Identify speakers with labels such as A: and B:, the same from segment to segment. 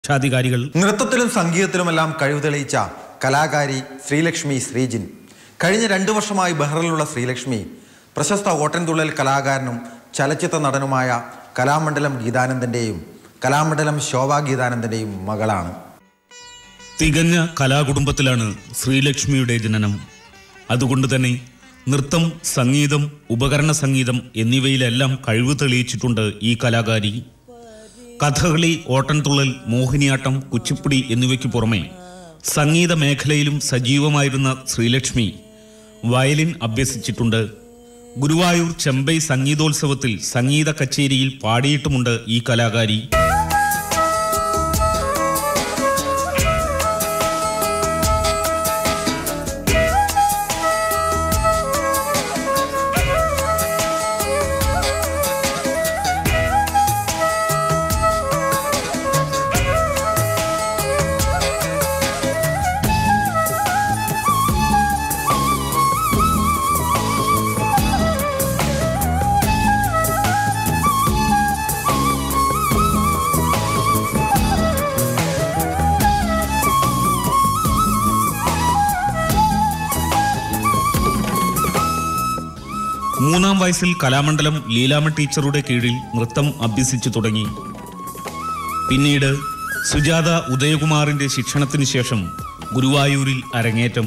A: രക്ഷാധികാരികൾ
B: നൃത്തത്തിലും സംഗീതത്തിലുമെല്ലാം കഴിവ് തെളിയിച്ച കലാകാരി ശ്രീലക്ഷ്മി ശ്രീജിൻ കഴിഞ്ഞ രണ്ടു വർഷമായി ബഹ്റിലുള്ള ശ്രീലക്ഷ്മി പ്രശസ്ത ഓട്ടൻതുള്ളൽ കലാകാരനും ചലച്ചിത്ര നടനുമായ കലാമണ്ഡലം ഗീതാനന്ദൻ്റെയും കലാമണ്ഡലം ശോഭാ ഗീതാനന്ദൻ്റെയും മകളാണ്
A: തികഞ്ഞ കലാകുടുംബത്തിലാണ് ശ്രീലക്ഷ്മിയുടെ ജനനം അതുകൊണ്ട് തന്നെ നൃത്തം സംഗീതം ഉപകരണ സംഗീതം എന്നിവയിലെല്ലാം കഴിവ് തെളിയിച്ചിട്ടുണ്ട് ഈ കലാകാരി കഥകളി ഓട്ടൻതുള്ളൽ മോഹിനിയാട്ടം കുച്ചിപ്പുടി എന്നിവയ്ക്ക് പുറമെ സംഗീത മേഖലയിലും സജീവമായിരുന്ന ശ്രീലക്ഷ്മി വയലിൻ അഭ്യസിച്ചിട്ടുണ്ട് ഗുരുവായൂർ ചെമ്പൈ സംഗീതോത്സവത്തിൽ സംഗീത കച്ചേരിയിൽ പാടിയിട്ടുമുണ്ട് ഈ കലാകാരി മൂന്നാം വയസ്സിൽ കലാമണ്ഡലം ലീലാമ ടീച്ചറുടെ കീഴിൽ നൃത്തം അഭ്യസിച്ചു തുടങ്ങി പിന്നീട് സുജാത ഉദയകുമാറിന്റെ ശിക്ഷണത്തിന് ശേഷം ഗുരുവായൂരിൽ അരങ്ങേറ്റം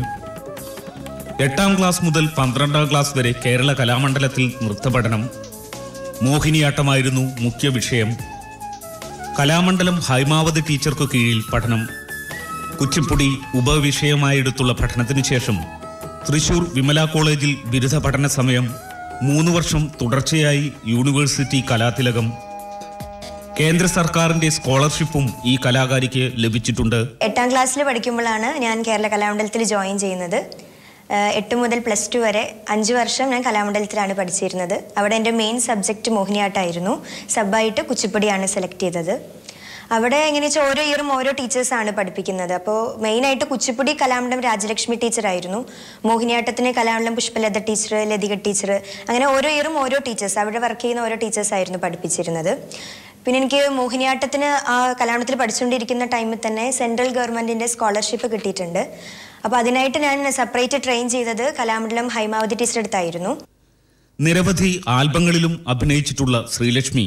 A: എട്ടാം ക്ലാസ് മുതൽ പന്ത്രണ്ടാം ക്ലാസ് വരെ കേരള കലാമണ്ഡലത്തിൽ നൃത്തപഠനം മോഹിനിയാട്ടമായിരുന്നു മുഖ്യ വിഷയം കലാമണ്ഡലം ഹൈമാവതി ടീച്ചർക്ക് കീഴിൽ പഠനം കുച്ചിപ്പുടി ഉപവിഷയമായെടുത്തുള്ള പഠനത്തിന് ശേഷം തൃശൂർ വിമല കോളേജിൽ ബിരുദ പഠന സമയം മൂന്ന് വർഷം തുടർച്ചയായി യൂണിവേഴ്സിറ്റി കലാതിലകം കേന്ദ്ര സർക്കാരിന്റെ സ്കോളർഷിപ്പും ഈ കലാകാരിക്ക് ലഭിച്ചിട്ടുണ്ട്
C: എട്ടാം ക്ലാസ്സിൽ പഠിക്കുമ്പോഴാണ് ഞാൻ കേരള കലാമണ്ഡലത്തിൽ ജോയിൻ ചെയ്യുന്നത് ഏഹ് എട്ട് മുതൽ പ്ലസ് ടു വരെ അഞ്ച് വർഷം ഞാൻ കലാമണ്ഡലത്തിലാണ് പഠിച്ചിരുന്നത് അവിടെ എൻ്റെ മെയിൻ സബ്ജക്റ്റ് മോഹിനിയാട്ടമായിരുന്നു സബായിട്ട് കുച്ചിപ്പുടിയാണ് സെലക്ട് ചെയ്തത് അവിടെ എങ്ങനെ വെച്ചാൽ ഓരോ ഇയറും ഓരോ ടീച്ചേഴ്സാണ് പഠിപ്പിക്കുന്നത് അപ്പോൾ മെയിനായിട്ട് കുച്ചിപ്പുടി കലാമണ്ഡലം രാജലക്ഷ്മി ടീച്ചറായിരുന്നു മോഹിനിയാട്ടത്തിന് കലാമണ്ഡലം പുഷ്പലത ടീച്ചർ ലതിക ടീച്ചർ അങ്ങനെ ഓരോ ഇയറും ഓരോ ടീച്ചേഴ്സ് അവിടെ വർക്ക് ചെയ്യുന്ന ഓരോ ടീച്ചേഴ്സായിരുന്നു പഠിപ്പിച്ചിരുന്നത് പിന്നെ എനിക്ക് മോഹിനിയാട്ടത്തിന് ആ കലാമണ്ഡലത്തിൽ പഠിച്ചുകൊണ്ടിരിക്കുന്ന ടൈമിൽ തന്നെ സെൻട്രൽ ഗവൺമെൻറ്റിൻ്റെ സ്കോളർഷിപ്പ് കിട്ടിയിട്ടുണ്ട് അപ്പോൾ അതിനായിട്ട് ഞാൻ സെപ്പറേറ്റ് ട്രെയിൻ ചെയ്തത് കലാമണ്ഡലം ഹൈമാവതി ടീച്ചറുടെ അടുത്തായിരുന്നു
A: നിരവധി ആൽബങ്ങളിലും അഭിനയിച്ചിട്ടുള്ള ശ്രീലക്ഷ്മി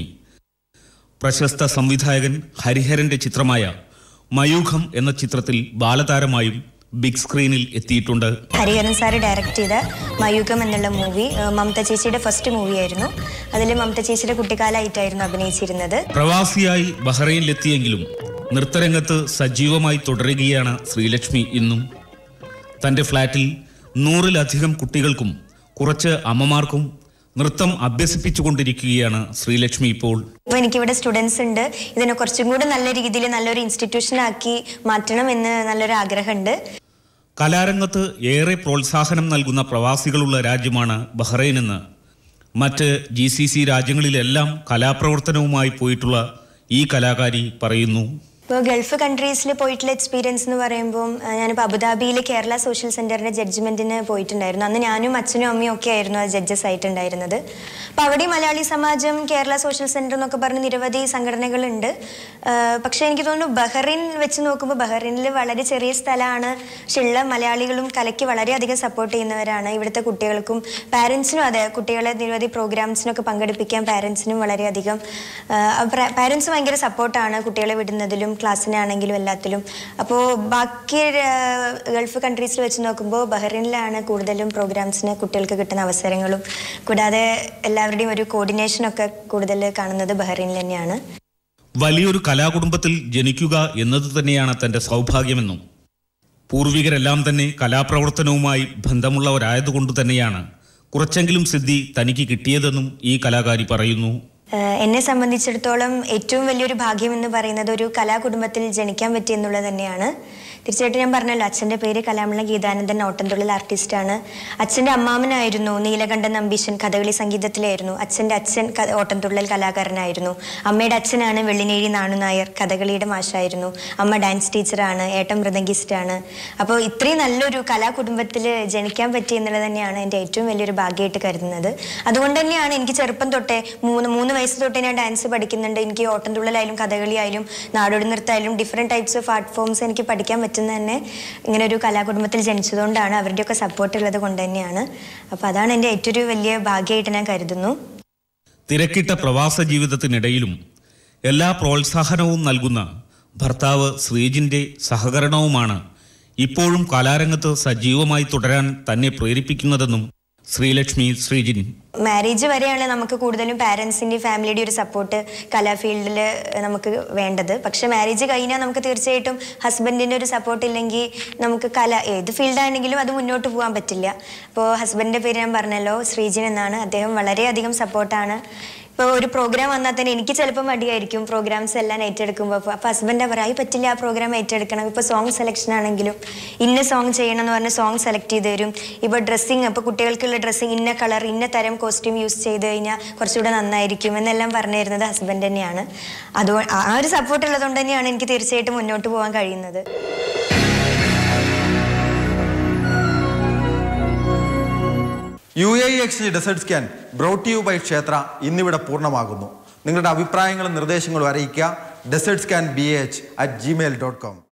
A: പ്രശസ്ത സംവിധായകൻ ഹരിഹരന്റെ ചിത്രമായ മയൂഖം എന്ന ചിത്രത്തിൽ ബാലതാരമായും ബിഗ് സ്ക്രീനിൽ എത്തിയിട്ടുണ്ട്
C: ഹരിഹരൻ സാറ് ഡയറക്റ്റ് ചെയ്ത മയൂകം എന്നുള്ള മൂവി മമത ചേച്ചിയുടെ ഫസ്റ്റ് മൂവിയായിരുന്നു അതിൽ മമത ചേച്ചിയുടെ കുട്ടിക്കാലമായിട്ടായിരുന്നു അഭിനയിച്ചിരുന്നത്
A: പ്രവാസിയായി ബഹ്റൈനിലെത്തിയെങ്കിലും നൃത്തരംഗത്ത് സജീവമായി തുടരുകയാണ് ശ്രീലക്ഷ്മി ഇന്നും തന്റെ ഫ്ളാറ്റിൽ നൂറിലധികം കുട്ടികൾക്കും കുറച്ച് അമ്മമാർക്കും നൃത്തം അഭ്യസിപ്പിച്ചുകൊണ്ടിരിക്കുകയാണ് ശ്രീലക്ഷ്മി ഇപ്പോൾ
C: അപ്പോൾ എനിക്കിവിടെ സ്റ്റുഡൻസ് ഉണ്ട് ഇതിനെ കുറച്ചും കൂടി നല്ല രീതിയിൽ നല്ലൊരു ഇൻസ്റ്റിറ്റ്യൂഷനാക്കി മാറ്റണം എന്ന് നല്ലൊരു ആഗ്രഹമുണ്ട്
A: കലാരംഗത്ത് ഏറെ പ്രോത്സാഹനം നൽകുന്ന പ്രവാസികളുള്ള രാജ്യമാണ് ബഹ്റൈനെന്ന് മറ്റ് ജി സി സി രാജ്യങ്ങളിലെല്ലാം കലാപ്രവർത്തനവുമായി പോയിട്ടുള്ള ഈ കലാകാരി പറയുന്നു
C: ഇപ്പോൾ ഗൾഫ് കൺട്രീസിൽ പോയിട്ടുള്ള എക്സ്പീരിയൻസ് എന്ന് പറയുമ്പോൾ ആ, ഞാനിപ്പോൾ അബുദാബിയിൽ കേരള സോഷ്യൽ സെൻറ്ററിൻ്റെ ജഡ്ജ്മെൻറ്റിന് പോയിട്ടുണ്ടായിരുന്നു അന്ന് ഞാനും അച്ഛനും അമ്മയും ഒക്കെ ആയിരുന്നു ആ ജഡ്ജസ് ആയിട്ടുണ്ടായിരുന്നത് അപ്പോൾ അവിടെ മലയാളി സമാജം കേരള സോഷ്യൽ സെൻറ്റർ എന്നൊക്കെ പറഞ്ഞ് നിരവധി സംഘടനകളുണ്ട് ആ, പക്ഷേ എനിക്ക് തോന്നുന്നു ബഹ്റിൻ വെച്ച് നോക്കുമ്പോൾ ബഹ്റിനിൽ വളരെ ചെറിയ സ്ഥലമാണ് പക്ഷെ ഉള്ള മലയാളികളും കലയ്ക്ക് വളരെയധികം സപ്പോർട്ട് ചെയ്യുന്നവരാണ് ഇവിടുത്തെ കുട്ടികൾക്കും പാരൻസിനും അതെ കുട്ടികളെ നിരവധി പ്രോഗ്രാംസിനൊക്കെ പങ്കെടുപ്പിക്കാൻ പാരൻസിനും വളരെയധികം പാരൻസ് ഭയങ്കര സപ്പോർട്ടാണ് കുട്ടികളെ വിടുന്നതിലും ക്ലാസ്സിനാണെങ്കിലും എല്ലാത്തിലും അപ്പോൾ ബാക്കി ആ, ഗൾഫ് കൺട്രീസിൽ വെച്ച് നോക്കുമ്പോൾ ബഹ്റിനിലാണ് കൂടുതലും പ്രോഗ്രാംസിന് കുട്ടികൾക്ക് കിട്ടുന്ന അവസരങ്ങളും കൂടാതെ എല്ലാവരുടെയും ഒരു കോർഡിനേഷനൊക്കെ കൂടുതൽ കാണുന്നത് ബഹ്റിനിൽ തന്നെയാണ്
A: വലിയൊരു കലാകുടുംബത്തിൽ ജനിക്കുക എന്നത് തന്നെയാണ് തന്റെ സൗഭാഗ്യമെന്നും പൂർവികരെല്ലാം തന്നെ കലാപ്രവർത്തനവുമായി ബന്ധമുള്ളവരായതുകൊണ്ട് തന്നെയാണ് കുറച്ചെങ്കിലും സിദ്ധി തനിക്ക് കിട്ടിയതെന്നും ഈ കലാകാരി പറയുന്നു
C: ഏഹ് എന്നെ സംബന്ധിച്ചിടത്തോളം ഏറ്റവും വലിയൊരു ഭാഗ്യം എന്ന് പറയുന്നത് ഒരു കലാകുടുംബത്തിൽ ജനിക്കാൻ പറ്റി എന്നുള്ളത് തന്നെയാണ് തീർച്ചയായിട്ടും ഞാൻ പറഞ്ഞല്ലോ അച്ഛൻ്റെ പേര് കലാമള ഗീതാനന്ദൻ ഓട്ടംതുള്ളിൽ ആർട്ടിസ്റ്റാണ് അച്ഛൻ്റെ അമ്മാമനായിരുന്നു നീലകണ്ഠൻ നമ്പീശൻ കഥകളി സംഗീതത്തിലായിരുന്നു അച്ഛൻ്റെ അച്ഛൻ ക- ഓട്ടംതുള്ളൽ കലാകാരനായിരുന്നു അമ്മയുടെ അച്ഛനാണ് വെള്ളിനേഴി നാണു നായർ കഥകളിയുടെ മാഷായിരുന്നു അമ്മ ഡാൻസ് ടീച്ചറാണ് ഏട്ടൻ മൃദംഗിസ്റ്റാണ് അപ്പോൾ ഇത്രയും നല്ലൊരു കലാകുടുംബത്തിൽ ജനിക്കാൻ പറ്റി എന്നുള്ളത് തന്നെയാണ് എൻ്റെ ഏറ്റവും വലിയൊരു ഭാഗ്യമായിട്ട് കരുതുന്നത് അതുകൊണ്ട് തന്നെയാണ് എനിക്ക് ചെറുപ്പം തൊട്ടേ മൂന്ന് മൂന്ന് വയസ്സ് തൊട്ട് ഞാൻ ഡാൻസ് പഠിക്കുന്നുണ്ട് എനിക്ക് ഓട്ടംതുള്ളലായാലും കഥകളിയായാലും നാടോടി നൃത്തമായാലും different types of art forms എനിക്ക് പഠിക്കാൻ പറ്റുന്ന തന്നെ ഇങ്ങനെ ഒരു കലാകുടുംബത്തിൽ ജനിച്ചതുകൊണ്ടാണ് അവരുടെയൊക്കെ സപ്പോർട്ട് ഉള്ളത് കൊണ്ട് തന്നെയാണ് അപ്പോൾ അതാണ് എൻ്റെ ഏറ്റവും ഒരു വലിയ ഭാഗ്യമായിട്ട് ഞാൻ കരുതുന്നു
A: തിരക്കിട്ട പ്രവാസ ജീവിതത്തിനിടയിലും എല്ലാ പ്രോത്സാഹനവും നൽകുന്ന ഭർത്താവ് ശ്രീജിന്റെ സഹകരണവുമാണ് ഇപ്പോഴും കലാരംഗത്ത് സജീവമായി തുടരാൻ തന്നെ പ്രേരിപ്പിക്കുന്നതെന്നും ശ്രീലക്ഷ്മി ശ്രീജിൻ
C: മാരേജ് വരെയാണ് നമുക്ക് കൂടുതലും പാരൻസിൻ്റെ ഫാമിലിയുടെ ഒരു സപ്പോർട്ട് കലാ ഫീൽഡിൽ നമുക്ക് വേണ്ടത് പക്ഷെ മാരേജ് കഴിഞ്ഞാൽ നമുക്ക് തീർച്ചയായിട്ടും ഹസ്ബൻഡിൻ്റെ ഒരു സപ്പോർട്ട് ഇല്ലെങ്കിൽ നമുക്ക് കല ഏത് ഫീൽഡാണെങ്കിലും അത് മുന്നോട്ട് പോകാൻ പറ്റില്ല അപ്പോൾ ഹസ്ബൻഡിൻ്റെ പേര് ഞാൻ പറഞ്ഞല്ലോ ശ്രീജിൻ എന്നാണ് അദ്ദേഹം വളരെയധികം സപ്പോർട്ടാണ് ഇപ്പോൾ ഒരു പ്രോഗ്രാം വന്നാൽ തന്നെ എനിക്ക് ചിലപ്പോൾ മടിയായിരിക്കും പ്രോഗ്രാംസ് എല്ലാം ഏറ്റെടുക്കുമ്പോൾ അപ്പോൾ അപ്പോൾ ഹസ്ബൻഡ് പറയാം "ഈ പറ്റില്ല ആ പ്രോഗ്രാം ഏറ്റെടുക്കണം ഇപ്പോൾ സോങ് സെലക്ഷൻ ആണെങ്കിലും ഇന്ന സോങ് ചെയ്യണം എന്ന് പറഞ്ഞ് സോങ് സെലക്ട് ചെയ്ത് തരും ഇപ്പോൾ ഡ്രസ്സിങ് ഇപ്പോൾ കുട്ടികൾക്കുള്ള ഡ്രസ്സിങ് ഇന്ന കളർ ഇന്ന തരം കോസ്റ്റ്യൂം യൂസ് ചെയ്ത് കഴിഞ്ഞാൽ കുറച്ചുകൂടെ നന്നായിരിക്കും എന്നെല്ലാം പറഞ്ഞു തരുന്നത് ഹസ്ബൻഡ് തന്നെയാണ് അതുകൊണ്ട് ആ ഒരു സപ്പോർട്ട് ഉള്ളതുകൊണ്ട് തന്നെയാണ് എനിക്ക് തീർച്ചയായിട്ടും മുന്നോട്ട് പോകാൻ കഴിയുന്നത്
B: U A X desert scan brought you by ക്ഷേത്ര ഇന്നിവിടെ പൂർണ്ണമാകുന്നു നിങ്ങളുടെ അഭിപ്രായങ്ങളും നിർദ്ദേശങ്ങളും അറിയിക്കുക desert scan B H at Gmail dot com